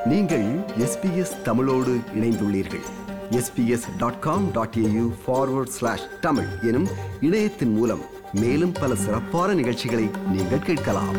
நீங்கள் எஸ்பிஎஸ் தமிழோடு இணைந்துள்ளீர்கள் SBS dot com dot AU forward slash Tamil எனும் இணையத்தின் மூலம் மேலும் பல சிறப்பான நிகழ்ச்சிகளை நீங்கள் கேட்கலாம்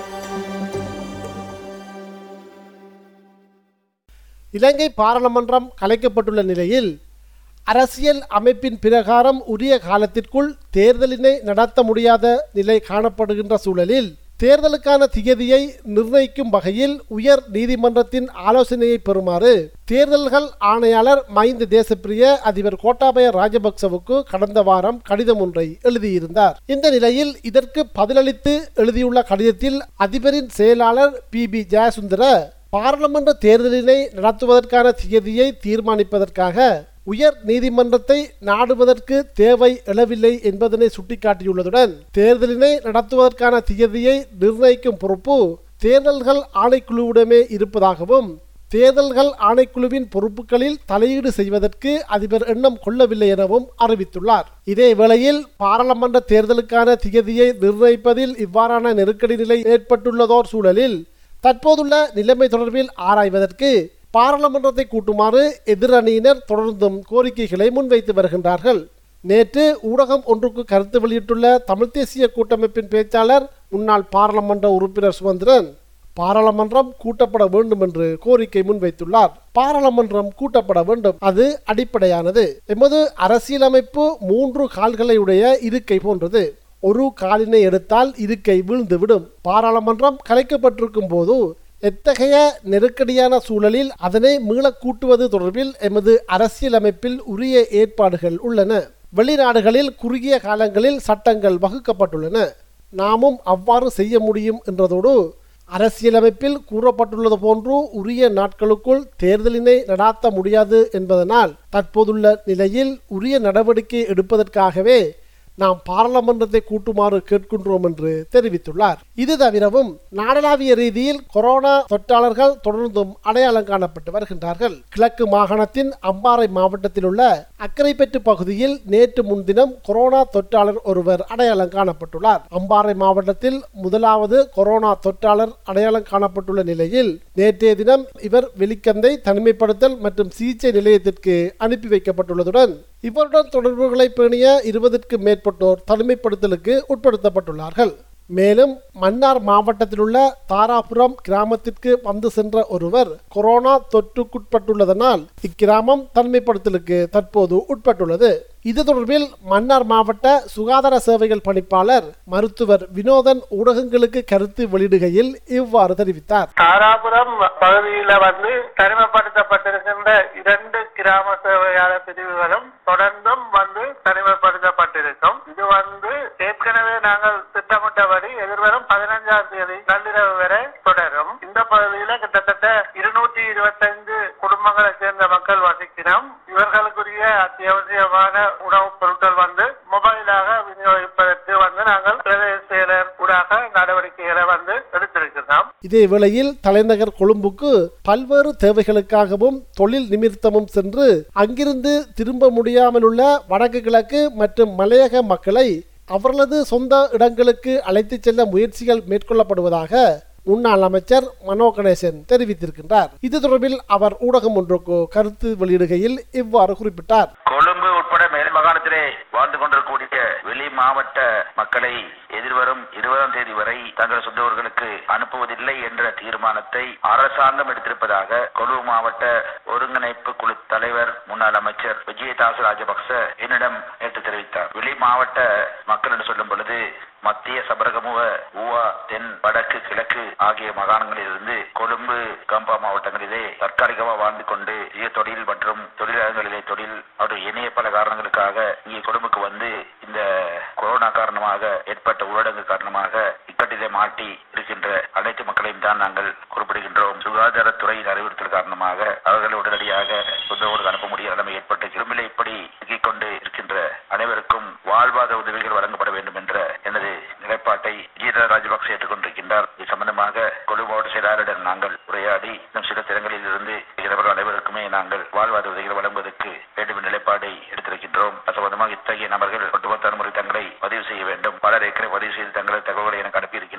இலங்கை பாராளுமன்றம் கலைக்கப்பட்டுள்ள நிலையில் அரசியல் அமைப்பின் பிரகாரம் உரிய காலத்திற்குள் தேர்தலினை நடத்த முடியாத நிலை காணப்படுகின்ற சூழலில் தேர்தலுக்கான திகதியை நிர்ணயிக்கும் வகையில் உயர் நீதிமன்றத்தின் ஆலோசனையை பெறுமாறு தேர்தல்கள் ஆணையாளர் மைந்த தேசப்பிரிய அதிபர் கோட்டாபய ராஜபக்சவுக்கு கடந்த வாரம் கடிதம் ஒன்றை எழுதியிருந்தார் இந்த நிலையில் இதற்கு பதிலளித்து எழுதியுள்ள கடிதத்தில் அதிபரின் செயலாளர் பி பி ஜெயசுந்தர பாராளுமன்ற தேர்தலினை நடத்துவதற்கான திகதியை தீர்மானிப்பதற்காக உயர் நீதிமன்றத்தை நாடுவதற்கு தேவை எழவில்லை என்பதனை சுட்டிக்காட்டியுள்ளதுடன் தேர்தலினை நடத்துவதற்கான திகதியை நிர்ணயிக்கும் பொறுப்பு தேர்தல்கள் ஆணைக்குழுவிடமே இருப்பதாகவும் தேர்தல்கள் ஆணைக்குழுவின் பொறுப்புகளில் தலையீடு செய்வதற்கு அதிபர் எண்ணம் கொள்ளவில்லை எனவும் அறிவித்துள்ளார் இதே வேளையில் பாராளுமன்ற தேர்தலுக்கான திகதியை நிர்ணயிப்பதில் இவ்வாறான நெருக்கடி நிலை ஏற்பட்டுள்ளதோர் சூழலில் தற்போதுள்ள நிலைமை தொடர்பில் ஆராய்வதற்கு பாராளுமன்றத்தை கூட்டுமாறு எதிரணியினர் தொடர்ந்தும் கோரிக்கைகளை முன்வைத்து வருகின்றார்கள் நேற்று ஊடகம் ஒன்றுக்கு கருத்து வெளியிட்டுள்ள தமிழ் தேசிய கூட்டமைப்பின் பேச்சாளர் முன்னாள் பாராளுமன்ற உறுப்பினர் சுமந்திரன் பாராளுமன்றம் கூட்டப்பட வேண்டும் என்று கோரிக்கை முன்வைத்துள்ளார் பாராளுமன்றம் கூட்டப்பட வேண்டும் அது அடிப்படையானது எமது அரசியலமைப்பு மூன்று கால்களை உடைய இருக்கை போன்றது ஒரு காலினை எடுத்தால் இருக்கை வீழ்ந்துவிடும் பாராளுமன்றம் கலைக்கப்பட்டிருக்கும் போது எத்தகைய நெருக்கடியான சூழலில் அதனை மீளக் கூட்டுவது தொடர்பில் எமது அரசியலமைப்பில் உரிய ஏற்பாடுகள் உள்ளன வெளிநாடுகளில் குறுகிய காலங்களில் சட்டங்கள் வகுக்கப்பட்டுள்ளன நாமும் அவ்வாறு செய்ய முடியும் என்றதோடு அரசியலமைப்பில் கூறப்பட்டுள்ளது போன்று உரிய நாட்களுக்குள் தேர்தலினை நடாத்த முடியாது என்பதனால் தற்போதுள்ள நிலையில் உரிய நடவடிக்கை எடுப்பதற்காகவே நாம் பாராளுமன்றத்தை கூட்டுமாறு கேட்கின்றோம் என்று தெரிவித்துள்ளார் இது தவிரவும் நாடளாவிய ரீதியில் கொரோனா தொற்றாளர்கள் தொடர்ந்தும் அடையாளம் காணப்பட்டு வருகின்றார்கள் கிழக்கு மாகாணத்தின் அம்பாறை மாவட்டத்தில் உள்ள அக்கரைப்பற்று பகுதியில் நேற்று முன்தினம் கொரோனா தொற்றாளர் ஒருவர் அடையாளம் காணப்பட்டுள்ளார் அம்பாறை மாவட்டத்தில் முதலாவது கொரோனா தொற்றாளர் அடையாளம் காணப்பட்டுள்ள நிலையில் நேற்றைய தினம் இவர் வெளிக்கந்தை தனிமைப்படுத்தல் மற்றும் சிகிச்சை நிலையத்திற்கு அனுப்பி வைக்கப்பட்டுள்ளதுடன் இவருடன் தொடர்புகளை பேணிய இருபதுக்கு மேற்பட்டோர் தனிமைப்படுத்தலுக்கு உட்படுத்தப்பட்டுள்ளார்கள் மேலும் மன்னார் மாவட்டத்தில் உள்ள தாராபுரம் கிராமத்திற்கு வந்து சென்ற ஒருவர் கொரோனா தொற்றுக்குட்பட்டுள்ளதனால் இக்கிராமம் தனிமைப்படுத்தலுக்கு தற்போது உட்பட்டுள்ளது இது தொடர்பில் மன்னார் மாவட்ட சுகாதார சேவைகள் பணிப்பாளர் மருத்துவர் வினோதன் ஊடகங்களுக்கு கருத்து வெளியிடுகையில் இவ்வாறு தெரிவித்தார் தாராபுரம் பகுதியில வந்து தனிமைப்படுத்தப்பட்டிருக்கின்ற இரண்டு கிராம சேவையாளர் பிரிவுகளும் தொடர்ந்தும் வந்து தனிமைப்படுத்தப்பட்டிருக்கும் இது வந்து ஏற்கனவே நாங்கள் திட்டமிட்டபடி எதிர்வரும் பதினஞ்சாம் தேதி நள்ளிரவு வரை தொடரும் இந்த பகுதியில கிட்டத்தட்ட இருநூற்றி இருபத்தைந்து குடும்பங்களை சேர்ந்த மக்கள் வசிக்கிறோம் இவர்களுக்குரிய அத்தியாவசியமான உணவுப் பொருட்கள் வந்து மொபைலாக விநியோகிப்பதற்கு வந்து நாங்கள் பிரதேச செயலர் ஊடாக நடவடிக்கைகளை வந்து எடுத்திருக்கிறோம் இதே வேளையில் தலைநகர் கொழும்புக்கு பல்வேறு தேவைகளுக்காகவும் தொழில் நிமித்தமும் சென்று அங்கிருந்து திரும்ப முடியாமல் உள்ள வடக்கு கிழக்கு மற்றும் மலையக மக்களை அவர்களது சொந்த இடங்களுக்கு அழைத்துச் செல்ல முயற்சிகள் மேற்கொள்ளப்படுவதாக முன்னாள் அமைச்சர் மனோ கணேசன் தெரிவித்திருக்கின்றார் இது தொடர்பில் அவர் ஊடகம் ஒன்றுக்கு கருத்து வெளியிடுகையில் இவ்வாறு குறிப்பிட்டார் கொழும்பு உட்பட மேல் மாகாணத்திலே வாழ்ந்து கொண்டிருக்கக்கூடிய வெளி மாவட்ட மக்களை எதிர்வரும் இருபதாம் தேதி வரை தங்கள் சொந்த ஊர்களுக்கு அனுப்புவதில்லை என்ற தீர்மானத்தை அரசாங்கம் எடுத்திருப்பதாக கொழும்பு மாவட்ட ஒருங்கிணைப்பு குழு தலைவர் முன்னாள் அமைச்சர் விஜயதாச ராஜபக்ச என்னிடம் நேற்று தெரிவித்தார் வெளி மாவட்ட மக்கள் என்று சொல்லும் பொழுது மத்திய சபரகமுவ ஊவா தென் வடக்கு கிழக்கு ஆகிய மாகாணங்களிலிருந்து கொழும்பு கம்பா மாவட்டங்களிலே தற்காலிகமாக வாழ்ந்து கொண்டு சுய தொழில் மற்றும் தொழிலகங்களிலே தொழில் அவருடைய இணைய பல காரணங்களுக்காக இங்கே கொழும்புக்கு வந்து இந்த கொரோனா காரணமாக ஏற்பட்ட ஊரடங்கு காரணமாக இக்கட்டிலே மாட்டி இருக்கின்ற அனைத்து மக்களையும் தான் நாங்கள் குறிப்பிடுகின்றோம் சுகாதாரத்துறையின் அறிவுறுத்தல் காரணமாக அவர்களை உடனடியாக சொந்த ஊருக்கு அனுப்ப முடியாத நிலைமை ஏற்பட்டு திரும்பிலே இப்படி சிக்கிக் கொண்டு இருக்கின்ற அனைவருக்கும் வாழ்வாதார உதவிகள் வழங்கப்பட வேண்டும் என்ற எனது நிலைப்பாட்டை ஜீதா ராஜபக்சே ஏற்றுக்கொண்டிருக்கின்றார் இது சம்பந்தமாக கொழும்பு மாவட்ட செயலாளரிடம் நாங்கள் உரையாடி இன்னும் சில திறங்களில் இருந்து இருக்கிறவர்கள் அனைவருக்குமே நாங்கள் வாழ்வாதார உதவிகள் வழங்குவதற்கு வேண்டும் என்ற நிலைப்பாடை எடுத்திருக்கின்றோம் அது சம்பந்தமாக இத்தகைய நபர்கள் ஒட்டுமொத்த முறை தங்களை பதிவு செய்ய வேண்டும் பலர் ஏற்கனவே பதிவு செய்து தங்களது தகவல்களை எனக்கு அனுப்பியிருக்கின்றார்கள்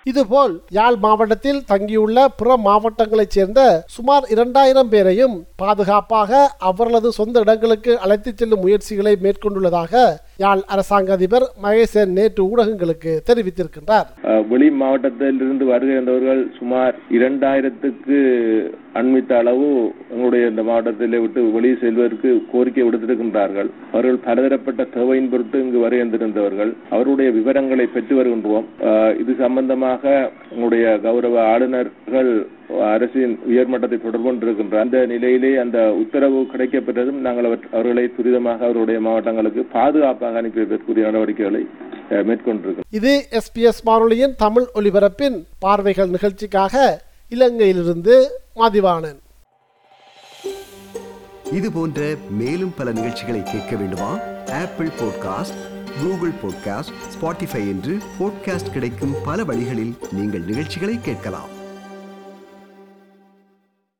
இதுபோல் யாழ் மாவட்டத்தில் தங்கியுள்ள பிற மாவட்டங்களைச் சேர்ந்த சுமார் இரண்டாயிரம் பேரையும் பாதுகாப்பாக அவர்களது சொந்த இடங்களுக்கு அழைத்துச் செல்லும் முயற்சிகளை மேற்கொண்டுள்ளதாக யாழ் அரசாங்க அதிபர் மகேசன் நேற்று ஊடகங்களுக்கு தெரிவித்திருக்கின்றார் அஹ், வெளி மாவட்டத்தில் இருந்து வருகின்றவர்கள் சுமார் இரண்டாயிரத்துக்கு அண்மித்த அளவு எங்களுடைய இந்த மாவட்டத்திலே விட்டு வெளியே செல்வதற்கு கோரிக்கை விடுத்திருக்கின்றார்கள் அவர்கள் பலதரப்பட்ட தேவையின் பொருட்டு இங்கு வருகின்றிருந்தவர்கள் அவருடைய விவரங்களை பெற்று வருகின்றோம் அஹ், இது சம்பந்தமாக எங்களுடைய கௌரவ ஆளுநர்கள் அரசின் உயர்மட்டத்தை தொடர்பு கொண்டிருக்கின்ற அந்த நிலையிலே அந்த உத்தரவு கிடைக்கப்பெற்றதும் நாங்கள் அவர்- அவர்களை துரிதமாக அவருடைய மாவட்டங்களுக்கு பாதுகாப்பாக அனுப்பி வைப்பதற்குரிய நடவடிக்கைகளை அஹ், மேற்கொண்டிருக்கிறோம் இது எஸ்பிஎஸ் வானொலியின் தமிழ் ஒலிபரப்பின் பார்வைகள் நிகழ்ச்சிக்காக இலங்கையிலிருந்து மதிவாணன் இது போன்ற மேலும் பல நிகழ்ச்சிகளை கேட்க வேண்டுமா Apple podcast Google podcast Spotify என்று பாட்காஸ்ட் கிடைக்கும் பல வழிகளில் நீங்கள் நிகழ்ச்சிகளை கேட்கலாம்